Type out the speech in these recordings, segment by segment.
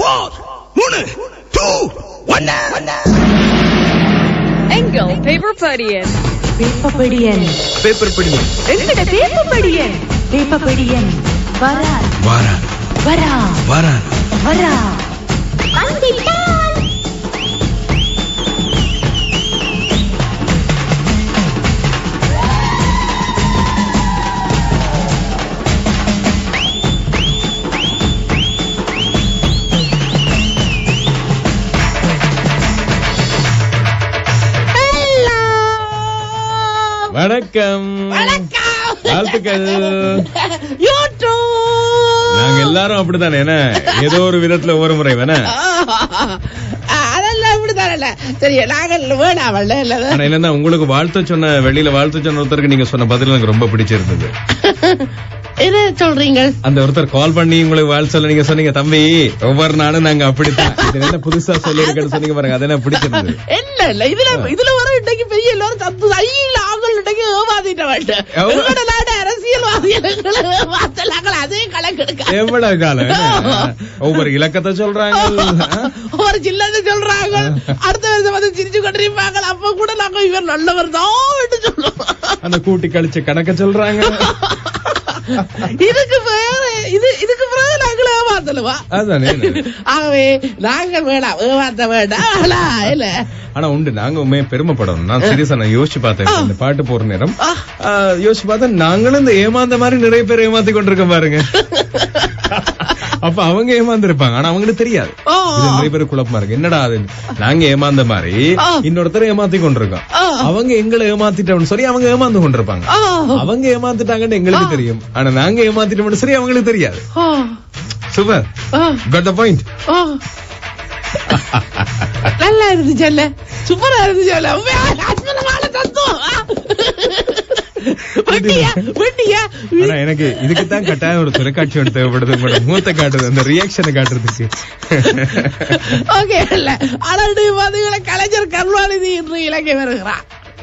Four மூணு two ஒன்னு எங்கள் பேப்பர் படியன் வேப்பப்படியன் பேப்பர் படி எங்கட வேப்பப்படியன் வேப்பப்படியன் வரா வாரா வரா வாரா வரா வணக்கம் வாழ்த்துக்கள் நாங்க எல்லாரும் அப்படித்தானே என்ன ஏதோ ஒரு விதத்துல ஒவ்வொரு முறை வேணா அதெல்லாம் இப்படிதானே சரி நாங்கள் வேணாமல்ல இல்ல ஆனா என்னன்னா உங்களுக்கு வாழ்த்து சொன்ன வெளியில வாழ்த்து சொன்ன ஒருத்தருக்கு நீங்க சொன்ன பதில் எனக்கு ரொம்ப பிடிச்சிருந்தது என்ன சொல்றீங்க அந்த ஒருத்தர் கால் பண்ணி உங்களுக்கு வாழ்த்து சொல்ல நீங்க சொன்னீங்க தம்பி ஒவ்வொரு நாளும் நாங்க அப்படித்தான் இது என்ன புதுசா சொல்லியிருக்கேன்னு சொன்னீங்க பாருங்க அது என்ன பிடிச்சிருந்தது இல்ல இல்ல இதுல இதுல வர இன்னைக்கு பெரிய எல்லாரும் தப்பு ஐயில ஆகல் இன்னைக்கு ஏமாத்திட்ட வேண்டாம் எவ்வளவு? எங்களோட நாடு அரசியல்வாதிகளை ஏமாத்தலாங்கள் அதே கணக்கெடுக்க எவ்வளவு காலம் என்ன? ஒவ்வொரு இலக்கத்தை சொல்றாங்க ஆ? ஒரு சில்லது சொல்றாங்க அடுத்த வருஷம் வந்து சிரிச்சு கொண்டிருப்பாங்க அப்ப கூட நாங்க இவர் நல்லவர் தான் சொல்லுவோம் அந்த கூட்டி கழிச்சு கணக்க சொல்றாங்க இதுக்கு வேற இது இதுக்கு பிறகு நாங்கள் ஏமாத்தலுவா அதானே ஆகவே நாங்கள் வேணாம் ஏமாத்த வேண்டாம் ஆனா, இல்ல ஆனா உண்டு நாங்க உண்மையை பெருமைப்படணும் நான் சீரியஸா நான் யோசிச்சு பார்த்தேன் இந்த பாட்டு போற நேரம் ஆ, யோசிச்சு பார்த்தா நாங்களும் இந்த ஏமாந்த மாதிரி நிறைய பேர் ஏமாத்தி கொண்டிருக்கோம் பாருங்க அப்ப அவங்க ஏமாந்து இருப்பாங்க ஆனா அவங்களுக்கு தெரியாது ஓ. இது நிறைய பேர் குழப்பமா இருக்கு என்னடா அது நாங்க ஏமாந்த மாதிரி ஆ. இன்னொருத்தர் ஏமாத்தி கொண்டிருக்கோம் ஆ. அவங்க எங்களை ஏமாத்திட்டோம்னு சொல்லி அவங்க ஏமாந்து கொண்டிருப்பாங்க ஆ, அவங்க ஏமாத்திட்டாங்கன்னு எங்களுக்கு தெரியும் ஆனா நாங்க ஏமாத்திட்டோம்னு சரி அவங்களுக்கு தெரியாது ஆ, சூப்பர் ஆ, கட் த பாயிண்ட் ஆ. நல்லா இருந்துச்சு சூப்பரா இருந்துச்சு உண்மையா அற்புதமான தத்துவம் ஆ. வெட்டியா வெட்டியா ஆனா எனக்கு இதுக்கு தான் கட்டாயம் ஒரு தொலைக்காட்சி ஒன்று தேவைப்படுது உங்களோட முகத்தை காட்டுறது அந்த ரியாக்ஷனை காட்டுறதுக்கு ஓகே இல்ல ஆனால் பாத்தீங்களா கலைஞர் கருணாநிதி இன்று இலங்கை வருகிறார்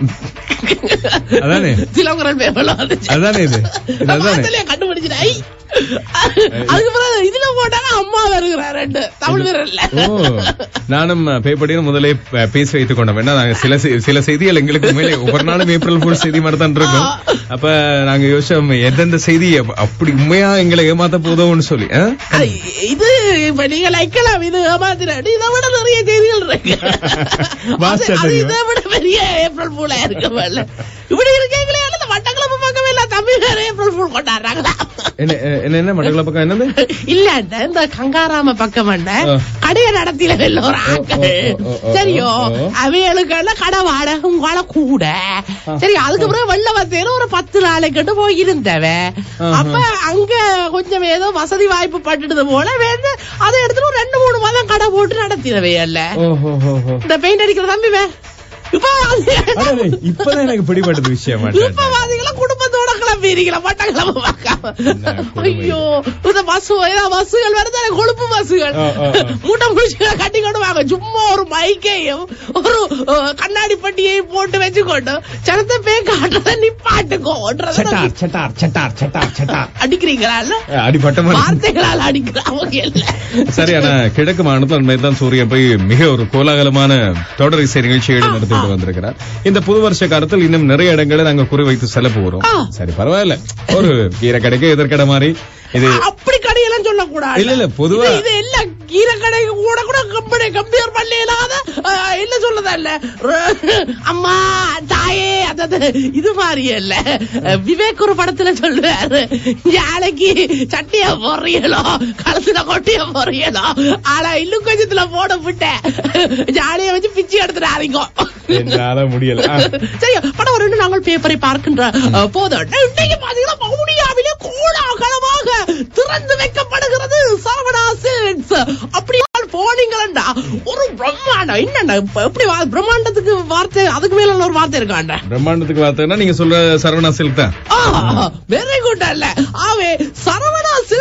அதானே சிலங்குரல் பேமெல்லாம் வந்துச்சு அதானே இது இது அதானே அதுலயே கண்டுபிடிச்சிட்டு ஐ அதுக்கப்புறம் இதுல போட்டாங்க அம்மா வருகிறார் ரெண்டு தமிழ் பேர் இல்ல ஓ நானும் பேப்படியும் முதலே ப- பேசி வைத்துக் கொண்டோம் ஏன்னா நாங்க சில செ- சில செய்திகள் எங்களுக்கு உண்மையிலே ஒவ்வொரு நாளும் ஏப்ரல் ஃபுல் செய்தி மாதிரி தான் இருக்கும் அப்ப நாங்க யோசிச்சோம் எந்தெந்த செய்தி அப்ப- அப்படி உண்மையா எங்களை ஏமாத்த போதோன்னு சொல்லி ஆ? ஐ, இது இப்ப நீங்க லைக்கலாம் இது ஏமாத்தினாடி இதை விட நிறைய செய்திகள் இருக்கு வாசிச்சா அது- அது தெரியும். இதை விட பெரிய ஏப்ரல் ஃபூலா இருக்கு போல. இப்படி இருக்கீங்களே அந்த மட்டக்களப்பு பக்கமே இல்ல தமிழ் வேற ஏப்ரல் ஃபூல் கொண்டாடுறாங்களா என்ன என்ன என்ன மட்டக்கள பக்கம் என்னது இல்ல அண்ணா, இந்த கங்காராம பக்கம் அண்ணா, ஆ. கடைய நடத்தில ஒரு ஆட்கள் ஓ, ஓ, ஓ, சரியோ ஓ, ஓ. அவைகளுக்கு கடை வாடகை உங்கள கூட சரி அதுக்கப்புறம் வெள்ள வத்தையில ஒரு பத்து நாளைக்கு போயிருந்தவ ஆஹா. அப்ப அங்க கொஞ்சம் ஏதோ வசதி வாய்ப்பு பட்டுடுது போல வேண்டு அதை எடுத்துட்டு ஒரு ரெண்டு மூணு மாதம் கடை போட்டு நடத்தினவே அல்ல ஓஹோ ஹோ ஹோ இந்த பெயிண்ட் அடிக்கிற தம்பி வே இப்ப அது- அடடே, இப்பதான் எனக்கு பிடிபட்டது விஷயம் இப்ப பாத்தீங்களா குடும்பத்தோட கிளம்பிருக்கீங்களா மட்டக்கிழமை பார்க்காம என்ன கொடுமை. ஐயோ இந்த பஸ் ஏதா பஸ்ஸுகள் வருது கொழுப்பு பஸ்ஸுகள் ஆ, ஆ, ஆ. மூட்டை முடிச்சுகளை கட்டி கொண்டு வாங்க சும்மா ஒரு மைக்கையும் ஒரு அஹ், கண்ணாடி பட்டியையும் போட்டு வச்சுக்கொண்டு சனத்தை பே காட்டுறத நிப்பாட்டுக்கோன்றத சட்டார் சட்டார் சட்டார் சட்டார் சட்டார் அடிக்கிறீங்களா அடிபட்ட மாதிரி வார்த்தைகளால் அடிக்கிறாங்க இல்ல சரி ஆனா கிழக்கு மாநிலத்தில் உண்மைதான் சூரியன் போய் மிக ஒரு கோலாகலமான தொடர் இசை நிகழ்ச்சிகளை நடத்திட்டு வந்திருக்கிறார் இந்த புது வருஷ காலத்தில் இன்னும் நிறைய இடங்களை நாங்க குறி வைத்து செல்ல போறோம் ஆ. சரி பரவாயில்ல ஒரு கீரை கடைக்கு எதிர்கடை மாதிரி இது அப்படி கடையெல்லாம் சொல்லக்கூடாது இல்ல, இல்ல, பொதுவா- இது- இது எல்லாம் கீரை கடைக்கு கூட கூட கம்பெனி கம்பேர் பண்ண இல்லாத அஹ், என்ன சொல்லுதா இல்ல ர- அம்மா தாயே அதாவது இது மாதிரி இல்ல அஹ், விவேக் ஒரு படத்துல சொல்லுவாரு யானைக்கு சட்டிய போடுறீங்களோ கழுத்துல கொட்டிய போடுறீங்களோ ஆனா இன்னும் கொஞ்சத்துல போட விட்டேன் ஜாலிய வச்சு பிச்சு எடுத்துட்டு ஆரம்பிக்கும் என்னால முடியல ஆ. சரி படம் ஒரு நாங்கள் பேப்பரை பார்க்கின்ற அஹ், போதும் இன்னைக்கு பாத்தீங்கன்னா மவுனியாவிலே கோலாகலமாக திறந்து வைக்கப்படுகிறது சரவணா சில்க்ஸ் அப்படியால் போனீங்களா ஒரு பிரம்மாண்டம் என்னண்டா இப்ப எப்படி வா- பிரம்மாண்டத்துக்கு வார்த்தை அதுக்கு மேல ஒரு வார்த்தை இருக்காண்டா பிரம்மாண்டத்துக்கு பார்த்தேன்னா நீங்க சொல்ற சரவணா சில்க் தான் வெரி குட் அல்ல ஆவே சரவணா சில்க்ஸ் என்று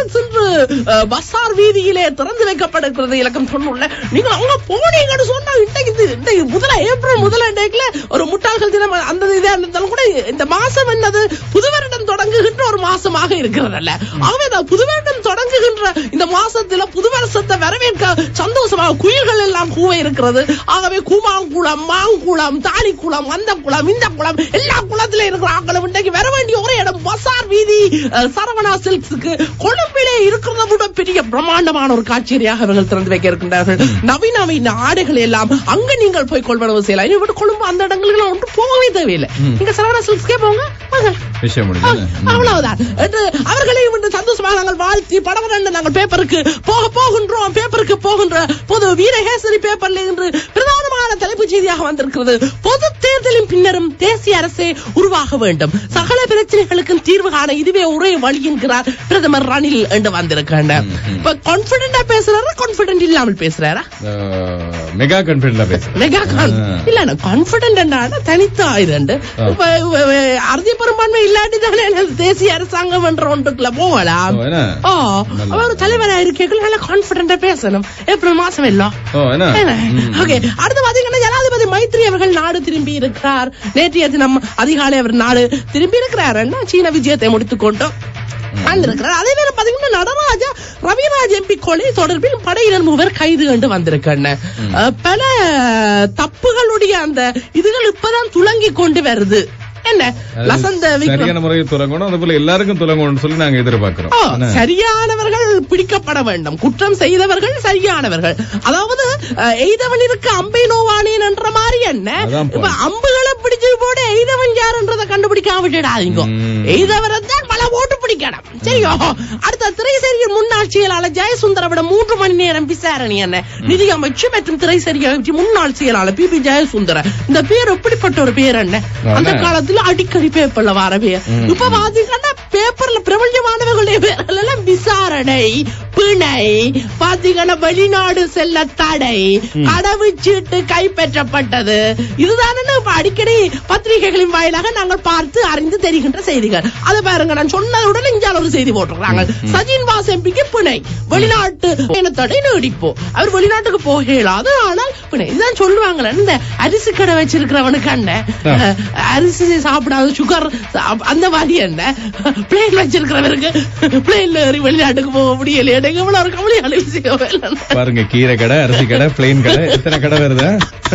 ஒரு அஹ், பசார் வீதியிலே திறந்து வைக்கப்படுகிறது இலக்கம் தொண்ணூறுல நீங்க அங்க போனீங்கன்னு சொன்னா இன்றைக்கு இது- இன்றைக்கு முதல ஏப்ரல் முதல டேக்ல ஒரு முட்டாள்கள் தினம் அந்த இதா இருந்தாலும் கூட இந்த மாசம் என்னது புது வருடம் தொடங்குகின்ற ஒரு மாசமாக இருக்கிறதல்ல ஆகவே இந்த புது வருடம் தொடங்குகின்ற இந்த மாசத்துல புது வருஷத்தை வரவேற்க சந்தோஷமாக குயில்கள் எல்லாம் கூவ இருக்கிறது ஆகவே கூமாங்குளம் மாங்குளம் தாலிக்குளம் அந்த குளம் இந்த குளம் எல்லா குளத்திலும் இருக்கிற ஆக்களும் இன்றைக்கு வர வேண்டிய ஒரே இடம் பசார் வீதி அஹ், சரவணா சில்க்ஸுக்கு கொழும்பிலே இருக்கிறத விட பெரிய பிரம்மாண்டமான ஒரு காட்சியாக அவர்கள் திறந்து வைக்க இருக்கின்றார்கள் நவீன நவீன ஆடைகள் எல்லாம் அங்க நீங்கள் போய் கொள்வனவு செய்யலாம் இதை விட்டு கொழும்பு அந்த இடங்களுக்கு ஒன்று போகவே தேவையில்லை நீங்க சரவணா சில்க்ஸ்க்கே போங்க வாங்க விஷயம் முடிஞ்சது அவ்வளவுதான் என்று அவர்களையும் இன்று சந்தோஷமாக நாங்கள் வாழ்த்தி படவரண்டு நாங்கள் பேப்பருக்கு போக போகின்றோம் பேப்பருக்கு போகின்ற பொது வீரகேசரி பேப்பர்ல இன்று பிரதானமான தலைப்புச் செய்தியாக வந்திருக்கிறது பொது தேர்தலின் பின்னரும் தேசிய அரசே உருவாக வேண்டும் சகல பிரச்சனைகளுக்கும் தீர்வு காண இதுவே ஒரே வழி என்கிறார் பிரதமர் ரணில் என்று வந்திருக்கின்றார் இப்ப கான்பிடண்டா பேசுறாரா கான்பிடன்ட் இல்லாமல் பேசுறாரா மெகா கன்ஃபிடென்ட்ல பேசுறேன் மெகா கான் ஆ. இல்ல கான்பிடன்ட் தனித்து ஆயிரண்டு ஆ. இப்ப வ- வ- அறுதி பெரும்பான்மை இல்லாட்டி தானே எனது தேசிய அரசாங்கம் என்ற ஒன்றுக்குள்ள போகலாம் ஓ, என்ன? ஓ நல்லது. அவர் தலைவரா இருக்கீங்க நல்ல கான்பிடண்டா பேசணும் ஏப்ரல் மாசம் எல்லாம் ஓ என்ன ம். ஓகே அடுத்து பாத்தீங்கன்னா ஜனாதிபதி மைத்ரி அவர்கள் நாடு திரும்பி இருக்கிறார் நேற்றைய தினம் அதிகாலை அவர் நாடு திரும்பி இருக்கிறார் சீன விஜயத்தை முடித்துக் கொண்டு வந்திருக்கிறார் அதே நேரம் பாத்தீங்கன்னா நடராஜா ரவிராஜ் எம்பி கொலை தொடர்பில் படையினர் மூவர் கைது கண்டு வந்திருக்காங்க அஹ், பல தப்புகளுடைய அந்த இதுகள் இப்பதான் துளங்கி கொண்டு வருது என்ன அது லசந்த விக்ரம் சரியான முறையில் துலங்கணும் அது போல எல்லாருக்கும் துலங்கணும்னு சொல்லி நாங்க எதிர்பார்க்கிறோம் ஓ, என்ன? சரியானவர்கள் பிடிக்கப்பட வேண்டும் குற்றம் செய்தவர்கள் சரியானவர்கள் அதாவது அஹ், எய்தவனிற்கு அம்பை நோவானேன் என்ற மாதிரி என்ன அதான் point. இப்ப அம்புகளை பிடிச்சு போட்டு எய்தவன் யாருன்றதை கண்டுபிடிக்காம விட்டுடாதீங்க ம். எய்தவரை தான் பல ஓட்டு பிடிக்கணும் சரியோ அடுத்த திரைசேரியின் முன்னாள் செயலாளர் ஜெயசுந்தரவிடம் மூன்று மணி நேரம் விசாரணை என்ன நிதி அமைச்சு மற்றும் திரைசேரி அமைச்சு முன்னாள் செயலாளர் பி பி ஜெயசுந்தர இந்த பேர் எப்படிப்பட்ட ஒரு பேர் என்ன அந்த அதான். காலத்துல அடிக்கடி பேப்பர்ல வர பேர் ம். இப்ப பாத்தீங்கன்னா பேப்பர்ல பிரபஞ்சமானவர்களுடைய பேர்கள் எல்லாம் விசாரணை பிணை பாத்தீங்கன்னா வெளிநாடு செல்ல தடை கடவுச்சீட்டு கைப்பற்றப்பட்டது இதுதானே இப்ப அடிக்கடி பத்திரிகைகளின் வாயிலாக நாங்கள் பார்த்து அறிந்து தெரிகின்ற செய்திகள் அதை பாருங்க நான் சொன்னதுடன் இஞ்சால ஒரு செய்தி போட்டிருக்காங்க சஜின் வாசம்பிக்கு பிணை வெளிநாட்டு தடை நீடிப்போம் அவர் வெளிநாட்டுக்கு போக இயலாது ஆனால் பிணை இதுதான் சொல்லுவாங்களே இந்த அரிசி கடை வச்சிருக்கிறவனுக்கு அண்ணன் ஆ. அரிசி சாப்பிடாத சுகர் அந்த மாதிரி என்ன பிளேன் வச்சிருக்கிறவருக்கு பிளேன்ல ஏறி வெளிநாட்டுக்கு போக முடியல எனக்கு இவ்வளவு ஒரு கவலையான விஷயம் இல்லை. பாருங்க கீரை கடை அரிசி கடை பிளெயின் கடை எத்தனை கடை வருதா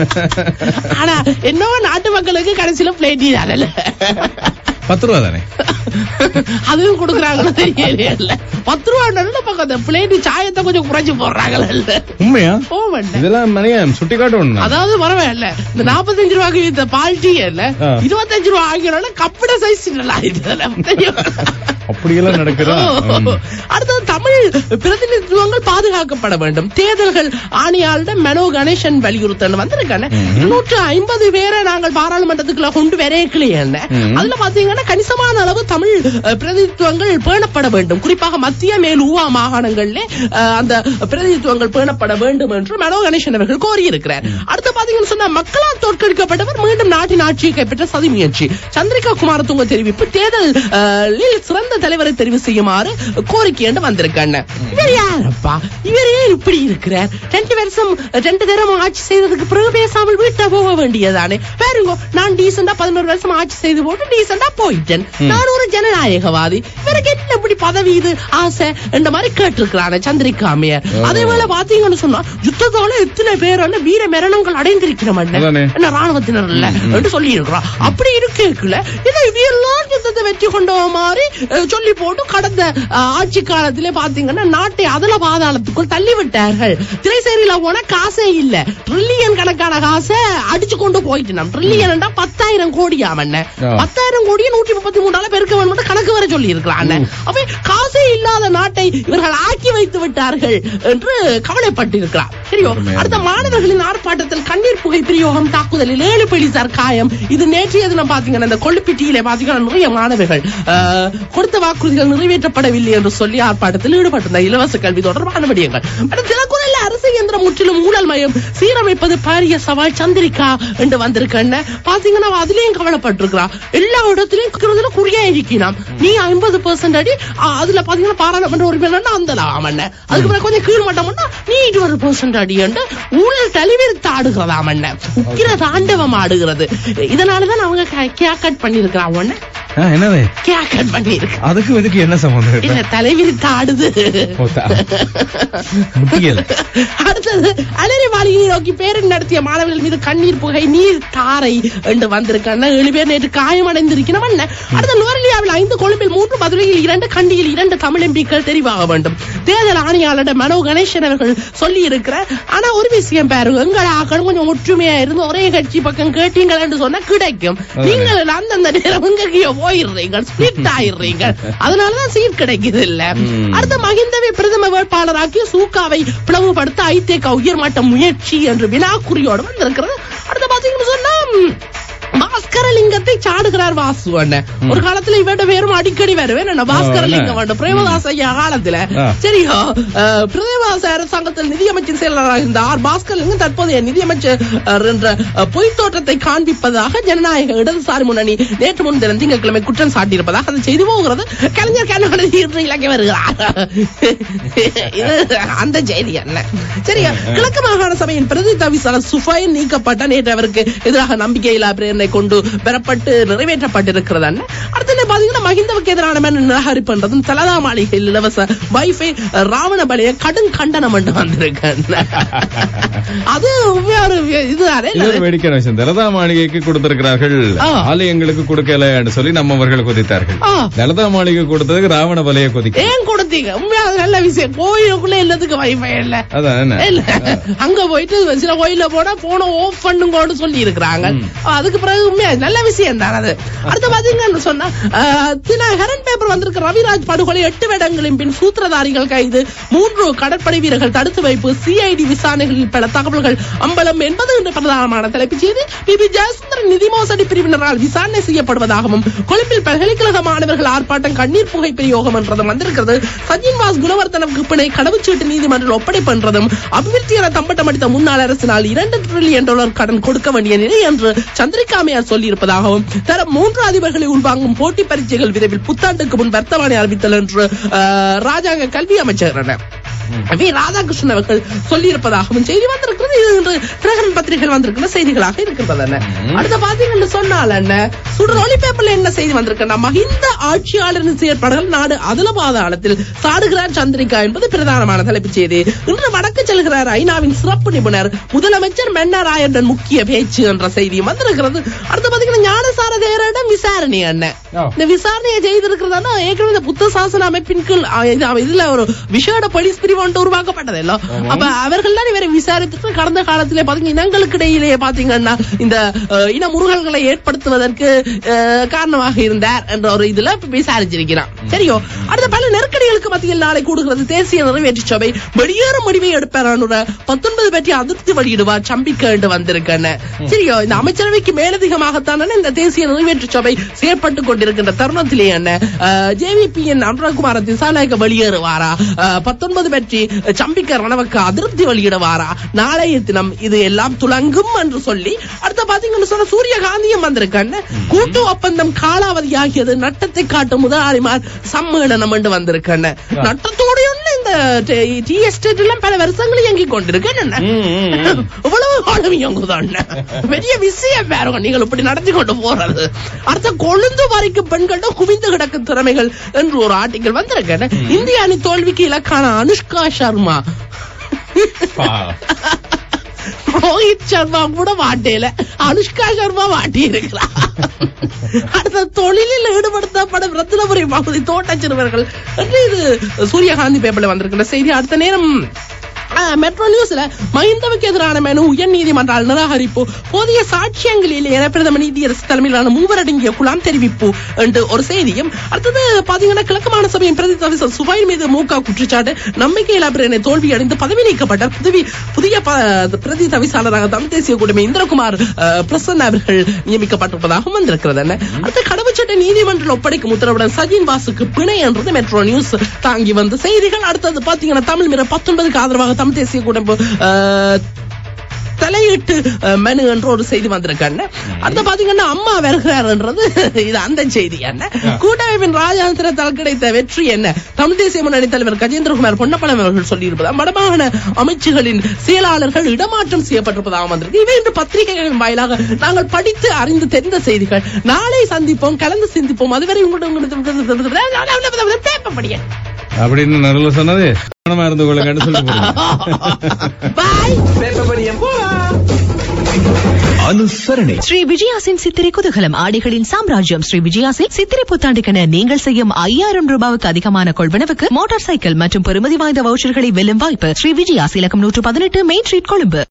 ஆனா என்னவோ நாட்டு மக்களுக்கு கடைசியில பிளேன் தானே பத்து ரூபா தானே அதுவும் கொடுக்குறாங்களோ தெரியல பத்து ரூபா நல்ல பக்கம் பிளேன் சாயத்தை கொஞ்சம் குறைச்சு போடுறாங்கல்ல உண்மையா போவண்ண இதெல்லாம் மணியம் சுட்டி காட்டணும் அதாவது பரவாயில்ல இந்த நாற்பத்தஞ்சு ரூபாய்க்கு வித்த பால் டீ இல்ல ஆ. இருபத்தஞ்சு ரூபா ஆகியோட கப்பட சைஸ் நல்லா தெரியும் அப்படியெல்லாம் நடக்குதா ம். அடுத்தது தமிழ் பிரதிநிதித்துவங்கள் பாதுகாக்கப்பட வேண்டும் தேர்தல்கள் ஆணையாளர் மனோ கணேசன் வலியுறுத்தல் வந்திருக்காங்க இருநூற்று ஐம்பது பேரை நாங்கள் பாராளுமன்றத்துக்குள்ள கொண்டு வரையக்கலையே ம். அதுல பாத்தீங்கன்னா கணிசமான அளவு தமிழ் அஹ், பிரதிநிதித்துவங்கள் பேணப்பட வேண்டும் குறிப்பாக மத்திய மேல் ஊவா மாகாணங்களிலே அஹ், அந்த பிரதிநிதித்துவங்கள் பேணப்பட வேண்டும் என்று மனோ கணேசன் அவர்கள் கோரியிருக்கிறார் அடுத்து பாத்தீங்கன்னு சொன்னா மக்களால் தோற்கடிக்கப்பட்டவர் மீண்டும் நாட்டின் ஆட்சியை கைப்பற்ற சதி முயற்சி சந்திரிகா குமாரதுங்க தெரிவிப்பு தேர்தல் அஹ், லில் சிறந்த தலைவரை தெரிவு செய்யுமாறு கோரிக்கை என்று வந்திருக்காங்க இவர் யாரப்பா இவர் ஏன் இப்படி இருக்கிறார் ரெண்டு வருஷம் ரெண்டு தரம் ஆட்சி செய்ததுக்கு பிறகு பேசாமல் வீட்டை போக வேண்டியதானே பாருங்க நான் டீசெண்டா பதினோரு வருஷம் ஆட்சி செய்து போட்டு டீசெண்டா போயிட்டேன் நான் ஒரு ஜனநாயகவாதி இவருக்கு என்ன இப்படி பதவி இது ஆசை என்ற மாதிரி கேட்டிருக்கிறானே சந்திரிகா அம்மையார் ஓ. அதே போல பாத்தீங்கன்னு சொன்னா யுத்தத்தால எத்தனை பேர் வந்து வீர மரணங்கள் அடைந்திருக்கிறோம் அதானே. என்ன ராணுவத்தினர் இல்ல என்று சொல்லி இருக்கிறோம் அப்படி இருக்கல இதை இவையெல்லாம் யுத்தத்தை வெற்றி கொண்ட மாதிரி அஹ், சொல்லி போட்டு கடந்த அஹ், ஆட்சி காலத்திலே பாத்தீங்கன்னா நாட்டை அதல பாதாளத்துக்குள் தள்ளி விட்டார்கள் திரைசேரியில போன காசே இல்ல ட்ரில்லியன் கணக்கான காசை அடிச்சு கொண்டு போயிட்டு நம்ம ட்ரில்லியன் பத்தாயிரம் கோடியா மண்ண ஆ. பத்தாயிரம் கோடியை நூற்றி முப்பத்தி மூணால பெருக்க வேண்டும் என்று கணக்கு வர சொல்லி இருக்கிறான் அப்ப காசே இல்லாத நாட்டை இவர்கள் ஆக்கி வைத்து விட்டார்கள் என்று கவலைப்பட்டிருக்கிறார் சரியோ அருமை, அடுத்த அருமை. மாணவர்களின் ஆர்ப்பாட்டத்தில் கண்ணீர் புகை பிரயோகம் தாக்குதலில் ஏழு போலீசார் காயம் இது நேற்றைய தினம் பாத்தீங்கன்னா இந்த கொள்ளுப்பிட்டியிலே பாத்தீங்கன்னா நிறைய மாணவர்கள் ஆஹ், கொடுத்த வாக்குறுதிகள் நிறைவேற்றப்படவில்லை என்று சொல்லி ஆர்ப்பாட்டத்தில் ஈடுபட்டிருந்த இலவச கல்வி தொடர்பான விடயங்கள் அடுத்த தினக்குரல் அரசு இயந்திர அதிகாரம் முற்றிலும் ஊழல் மயம் சீரமைப்பது பாரிய சவால் சந்திரிகா என்று வந்திருக்கேன்னு பாத்தீங்கன்னா அவ அதுலயும் கவலைப்பட்டிருக்கிறா எல்லா இடத்துலயும் இருக்கிறதுல குறியா இருக்கிறான் நீ ஐம்பது பெர்சென்ட் அடி ஆ, அதுல பாத்தீங்கன்னா பாராளுமன்ற உறுப்பினர் அந்த லாமண்ண அதுக்கு பிறகு கொஞ்சம் கீழ் மட்டம்னா நீ இருபது பெர்சென்ட் அடி என்று ஊழல் தலைவிரித்து ஆடுகிறதாமண்ண உக்கிர தாண்டவம் ஆடுகிறது இதனாலதான் அவங்க கே கட் பண்ணிருக்கிறான் ஒண்ணு ஆ, என்னது கே கட் பண்ணிருக்கு அதுக்கு இதுக்கு என்ன சம்பந்தம் இல்ல இருக்கு? தலைவிரித்து ஆடுது ஓ, த- முட்டியல அடுத்தது அலரி மாளிகையை நோக்கி பேரணி நடத்திய மாணவர்கள் மீது கண்ணீர் புகை நீர் தாரை என்று வந்திருக்காங்க ஏழு பேர் நேற்று காயமடைந்திருக்கிறோம் அடுத்த நுவரெலியாவில் ஐந்து கொழும்பில் மூன்று மதுரையில் இரண்டு கண்டியில் இரண்டு தமிழ் எம்பிக்கள் தெரிவாக வேண்டும் தேர்தல் ஆணையாளர் மனோ கணேசன் அவர்கள் சொல்லி இருக்கிறார் ஆனா ஒரு விஷயம் பாருங்க எங்கள் ஆக்கள் கொஞ்சம் ஒற்றுமையா இருந்து ஒரே கட்சி பக்கம் கேட்டீங்கள் என்று சொன்னா கிடைக்கும் நீங்கள் அந்தந்த நேரம் எங்கேயோ போயிடுறீங்க ஸ்பிளிட் ஆயிடுறீங்க அதனாலதான் சீட் கிடைக்குது இல்ல ம். அடுத்த மகிந்தவை பிரதம வேட்பாளராக்கி சூக்காவை பிளவுபடுத்த ஐதேக உயர்மட்ட முயற்சி என்று வினாக்குறியோடு வந்திருக்கிறது அடுத்து பாத்தீங்கன்னு சொன்னா ம், பாஸ்கரலிங்கத்தை சாடுகிறார் வாசு அண்ணன் ஒரு காலத்துல இவட பேரும் அடிக்கடி வருவேன் என்ன பாஸ்கரலிங்கம் வேண்டும் பிரேமதாஸ் ஐயா காலத்துல ஆ. சரியோ அஹ், பிரேமதாஸ் அரசாங்கத்தில் நிதியமைச்சர் செயலராக இருந்த ஆர் பாஸ்கரலிங்கம் தற்போதைய நிதியமைச்சர் அஹ், என்ற அஹ், பொய்த் தோற்றத்தை காண்பிப்பதாக ஜனநாயக இடதுசாரி முன்னணி நேற்று முன்தினம் திங்கட்கிழமை குற்றம் சாட்டியிருப்பதாக அது செய்து போகிறது கலைஞர் கருணாநிதி இன்று இலங்கை வருகிறார் இது அந்த செய்தி என்ன சரியா கிழக்கு மாகாண சபையின் பிரதி தவிசாளர் சுஃபைன் நீக்கப்பட்ட நேற்று அவருக்கு எதிராக நம்பிக்கையில்லா பிரேரணை கொண்டு பெறப்பட்டு நிறைவேற்றப்பட்டிருக்கிறது அண்ணன் அடுத்து பாத்தீங்கன்னா மஹிந்தவுக்கு எதிரான மேல நிராகரிப்புன்றதும் தலதா மாளிகையில் இலவச வைஃபை ராவண பலிய கடும் கண்டனம் என்று வந்திருக்கேன் அது உண்மையா ஒரு இதுதானே இது ஒரு வேடிக்கையான விஷயம் தலதா மாளிகைக்கு கொடுத்திருக்கிறார்கள் ஆ. ஆலயங்களுக்கு கொடுக்கல என்று சொல்லி நம்மவர்கள் கொதித்தார்கள் ஆ. தலதா மாளிகை கொடுத்ததுக்கு ராவண பலையை கொதிக்க ஏன் கொடுத்தீங்க உண்மையா அது நல்ல விஷயம் கோயிலுக்குள்ள எல்லாத்துக்கும் வைஃபை இல்ல அதான் என்ன இல்ல அங்க போயிட்டு சில கோயில்ல போனா போன ஆஃப் பண்ணுங்கன்னு சொல்லி இருக்கிறாங்க அதுக்கு பிறகு உண்மையா நல்ல விஷயம் தான் அது அடுத்து பாத்தீங்கன்னு சொன்னா அஹ், தினகரன் பேப்பர் வந்திருக்க ரவிராஜ் படுகொலை எட்டு வேடங்களின் பின் சூத்திரதாரிகள் கைது மூன்று கடற்படை வீரர்கள் தடுத்து வைப்பு சிஐடி விசாரணைகளில் பல தகவல்கள் அம்பலம் என்பது இன்று பிரதானமான தலைப்புச் செய்தி பிபி ஜெயசுந்தரன் நிதி மோசடி பிரிவினரால் விசாரணை செய்யப்படுவதாகவும் கொழும்பில் பல்கலைக்கழக மாணவர்கள் ஆர்ப்பாட்டம் கண்ணீர் புகை பிரயோகம் என்றதும் வந்திருக்கிறது சஜின் வாஸ் குணவர்த்தனவுக்கு பிணை கடவுச்சீட்டு நீதிமன்றம் ஒப்படைப்பு என்றதும் அபிவிருத்தி என தம்பட்டம் அடித்த முன்னாள் அரசினால் இரண்டு டிரில்லியன் டாலர் கடன் கொடுக்க வேண்டிய நிலை என்று சந்திரிகாமையார் சொல்லியிருப்பதாகவும் தர மூன்று அதிபர்களை உள்வாங்கும் போட்டி பரீட்சைகள் விரைவில் புத்தாண்டுக்கு முன் வர்த்தமானி அறிவித்தல் என்று அஹ், ராஜாங்க கல்வி அமைச்சர் வி ராதாகிருஷ்ணன் அவர்கள் சொல்லியிருப்பதாகவும் செய்தி வந்திருக்கிறது இது இன்று திரகரன் பத்திரிகைகள் வந்திருக்கிற செய்திகளாக இருக்கிறது என்ன அடுத்த பாத்தீங்கன்னு சொன்னால் என்ன சுடர் ஒளி பேப்பர்ல என்ன செய்தி வந்திருக்குன்னா மஹிந்த ஆட்சியாளரின் செயற்பாடுகள் நாடு அதுல பாதாளத்தில் சாடுகிறார் சந்திரிகா என்பது பிரதானமான தலைப்புச் செய்தி இன்று வடக்கு செல்கிறார் ஐநாவின் சிறப்பு நிபுணர் முதலமைச்சர் மென்னராயன் முக்கிய பேச்சு என்ற செய்தியும் வந்திருக்கிறது அடுத்து பாத்தீங்கன்னா ஞானசார தேரிடம் விசாரணை என்ன ஓ. இந்த விசாரணையை செய்திருக்கிறதா ஏற்கனவே இந்த புத்த சாசன அமைப்பின் கீழ் ஆ, இது- இதுல ஒரு விசேட போலீஸ் பிரிவு ஒன்று உருவாக்கப்பட்டது இல்ல அப்ப அவர்கள் தான் இவரை விசாரித்துட்டு கடந்த காலத்திலே பாத்தீங்க இனங்களுக்கு இடையிலேயே பாத்தீங்கன்னா இந்த அஹ், இன முருகல்களை ஏற்படுத்துவதற்கு அஹ், காரணமாக இருந்தார் என்ற ஒரு இதுல இப்ப விசாரிச்சிருக்கிறான் சரியோ அடுத்த பல நெருக்கடிகளுக்கு மத்தியில் நாளை கூடுகிறது தேசிய நிறைவேற்று சபை வெளியேறும் முடிவை எடுப்பார் பத்தொன்பது பற்றி அதிருப்தி வெளியிடுவார் சம்பிக்க என்று வந்திருக்கேன் சரியோ இந்த அமைச்சரவைக்கு மேலதிகமாகத்தானே இந்த தேசிய நிறைவேற்று சபை செயற்பட்டு கொண்டிருக்கின்ற தருணத்திலே என்ன ஜேவிபி என் அனுரகுமார திசாநாயக்க வெளியேறுவாரா அஹ், பத்தொன்பது பற்றி சம்பிக்க ரணவுக்கு அதிருப்தி வெளியிடுவாரா நாளைய தினம் இது எல்லாம் துலங்கும் என்று சொல்லி அடுத்த பாத்தீங்கன்னு சொன்ன சூரியகாந்தியும் வந்திருக்கேன் கூட்டு ஒப்பந்தம் காலாவதியாகியது நட்டத்தை காட்டும் முதலாளிமார் சம்மேளனம் என்று வந்திருக்கேன் நட்டத்தோடு இந்த டி எஸ்டேட் எல்லாம் பல வருஷங்கள் இயங்கிக் கொண்டிருக்கேன் என்ன இவ்வளவு காலம் இயங்குதான் பெரிய விஷயம் பாருங்க நீங்கள் இப்படி நடத்தி கொண்டு போறது அடுத்த கொழுந்து வரைக்கும் பெண்களிடம் குவிந்து கிடக்கும் திறமைகள் என்று ஒரு ஆர்டிக்கல் வந்திருக்கேன் இந்திய அணி தோல்விக்கு இலக்கான அனுஷ்கா சர்மா ரோஹித் சர்மா கூட மாட்டேல அனுஷ்கா சர்மா மாட்டி இருக்கிறா அடுத்த தொழிலில் ஈடுபடுத்தப்படும் ரத்னபுரி பகுதி தோட்ட சிறுவர்கள் என்று இது சூரியகாந்தி பேப்பர்ல வந்திருக்கிற செய்தி அடுத்த நேரம் மெட்ரோ நியூஸ்ல மஹிந்தவுக்கு எதிரான மனு உயர் நீதிமன்றால் நிராகரிப்பு போதிய சாட்சியங்களில் என பிரதம நீதியரசு தலைமையிலான மூவர் அடங்கிய குழாம் தெரிவிப்பு என்று ஒரு செய்தியும் அடுத்தது பாத்தீங்கன்னா கிழக்கு மாநில சபையின் பிரதி தவிசர் சுபைல் மீது மூகா குற்றச்சாட்டு நம்பிக்கையில்லா பிரேரணை தோல்வி அடைந்து பதவி நீக்கப்பட்ட புதுவி புதிய ப- பிரதி தவிசாளராக தமிழ் தேசிய குடிமை இந்திரகுமார் அஹ், பிரசன்ன அவர்கள் நியமிக்கப்பட்டிருப்பதாகவும் வந்திருக்கிறது என்ன அடுத்த கடவுச்சட்டை நீதிமன்றம் ஒப்படைக்கும் உத்தரவுடன் சஜின் வாசுக்கு பிணை என்றது மெட்ரோ நியூஸ் தாங்கி வந்த செய்திகள் அடுத்தது பாத்தீங்கன்னா தமிழ் மிர பத்தொன்பதுக்கு ஆதரவாக தமிழ் தமிழ் தேசிய கூட்டமைப்பு அஹ், தலையிட்டு அஹ், மனு என்ற ஒரு செய்தி வந்திருக்காங்க அடுத்து பாத்தீங்கன்னா அம்மா வருகிறார்ன்றது இது அந்த செய்தி என்ன கூட்டமைப்பின் ராஜாந்திரத்தால் கிடைத்த வெற்றி என்ன தமிழ் தேசிய முன்னணி தலைவர் கஜேந்திரகுமார் பொன்னப்பலம் அவர்கள் சொல்லியிருப்பதா வடமாகாண அமைச்சுகளின் செயலாளர்கள் இடமாற்றம் செய்யப்பட்டிருப்பதாக வந்திருக்கு இவை இன்று பத்திரிகைகளின் வாயிலாக நாங்கள் படித்து அறிந்து தெரிந்த செய்திகள் நாளை சந்திப்போம் கலந்து சிந்திப்போம் அதுவரை உங்களுடைய பேப்பர் படிய அப்படின்னு நடுவில் சொன்னது கவனமா இருந்து கொள்ளுங்கன்னு சொல்ல போறீங்க பாய் அனுசரணை ஸ்ரீ விஜயாசின் சித்திரை குதூகலம் ஆடைகளின் சாம்ராஜ்யம் ஸ்ரீ விஜயாசில் சித்திரை புத்தாண்டுக்கென நீங்கள் செய்யும் ஐயாயிரம் ரூபாவுக்கு அதிகமான கொள்வனவுக்கு மோட்டார் சைக்கிள் மற்றும் பெறுமதி வாய்ந்த வவுச்சர்களை வெல்லும் வாய்ப்பு ஸ்ரீ விஜயாஸ் இலக்கம் நூற்று பதினெட்டு மெயின் ஸ்ட்ரீட் கொழும்பு